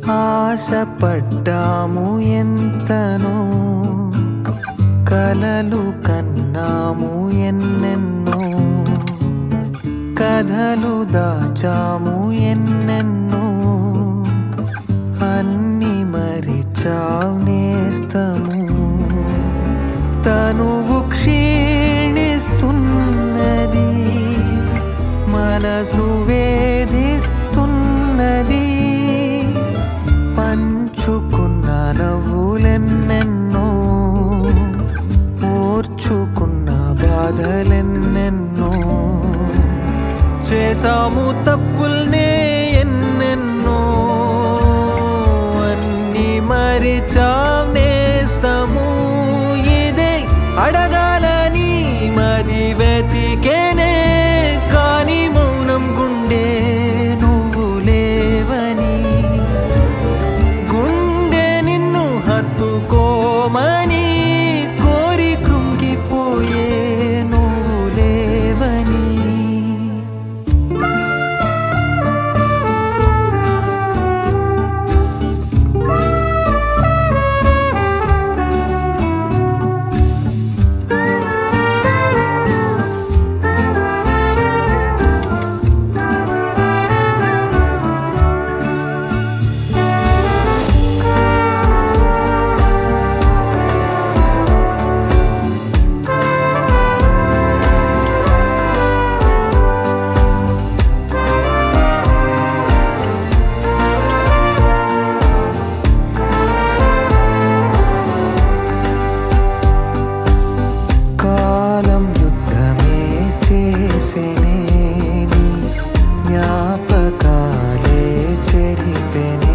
ఆశపడ్డాము ఎంతనో కలలు కన్నాము ఎన్నెన్నో కథలు దాచాము ఎన్నెన్నో అన్ని మరిచావు నేస్తము తనువు క్షీణిస్తున్నది మనసు వేధిస్తున్నది పంచుకున్న నవ్వులెన్నెన్నో ఓర్చుకున్న బాధలెన్నెన్నో చేసాము తప్పుల్నే ఎన్నెన్నో అన్ని మరిచాం నేస్తము ఇదే అడగాలని మది వెతికేనే కాని మౌనం గుండె నువ్వు లేవని గుండె నిన్ను హత్తుకోమని కోరి కృంగిపోయే నువ్వు లేవని కాలం యుద్ధమే చేసెనే నీ జ్ఞాపకాలే చెరిపెనే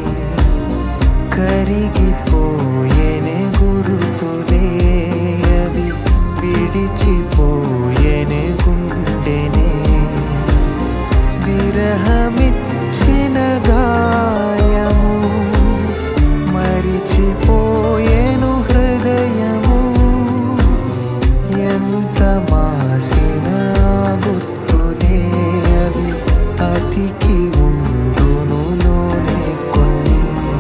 కరిగిపోయేనే గురుతులే అవి విడిచిపోయేనే గుండెనే విరహమిచ్చిన గాయము మరిచిపోయేను హృదయము ఎంత మాసిన గుర్తులే అవి అతికి ఉండునులోనే కొన్ని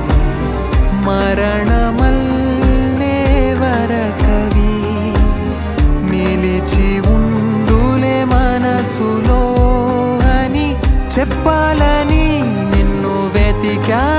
మరణమల్లే వరకవి నిలిచి ఉండులే మనసులో అని చెప్పాలని నిన్ను వెతికా